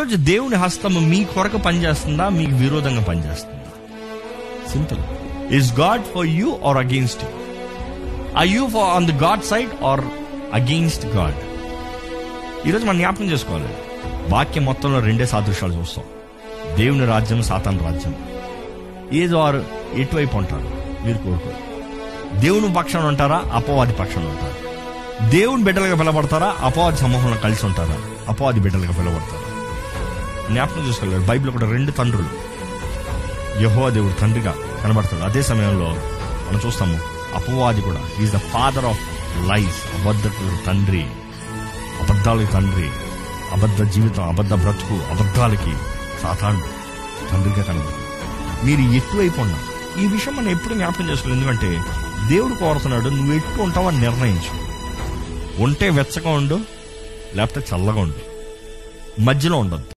ఈరోజు దేవుని హస్తము మీ కొరకు పనిచేస్తుందా మీకు విరోధంగా పనిచేస్తుందా simple is God for you or against you I you for on the God side or against God ఈరోజు మనం జ్ఞాపకం చేసుకోవాలి వాక్యం మొత్తంలో రెండే సాదృశ్యాలు చూస్తాం దేవుని రాజ్యం సాతాన్ రాజ్యం ఏదో వారు ఎటువైపు ఉంటారు మీరు కోరుకోరు దేవుని పక్షాన ఉంటారా అపవాది పక్షాన ఉంటారా దేవుని బిడ్డలుగా పిలబడతారా అపవాది సమూహంలో కలిసి ఉంటారా అపవాది బిడ్డలుగా పిలబడతారా జ్ఞాపకం చూసుకోలేదు బైబిల్ కూడా రెండు తండ్రులు యహోవా దేవుడు తండ్రిగా కనబడతాడు అదే సమయంలో మనం చూస్తాము అపవాది కూడా is the father of life అబద్ధకుడు తండ్రి అబద్ధాలకి తండ్రి అబద్ధ జీవితం అబద్ధ బ్రతుకు అబద్ధాలకి సాతాను తండ్రిగా కనబడుతుంది మీరు ఎటువైపు ఉన్నా ఈ విషయం మనం ఎప్పుడు జ్ఞాపకం చేసుకోవాలి ఎందుకంటే దేవుడు కోరుతున్నాడు నువ్వు ఎట్టు ఉంటావని నిర్ణయించు ఉంటే వెచ్చగా ఉండు లేకపోతే చల్లగా ఉండు మధ్యలో ఉండద్దు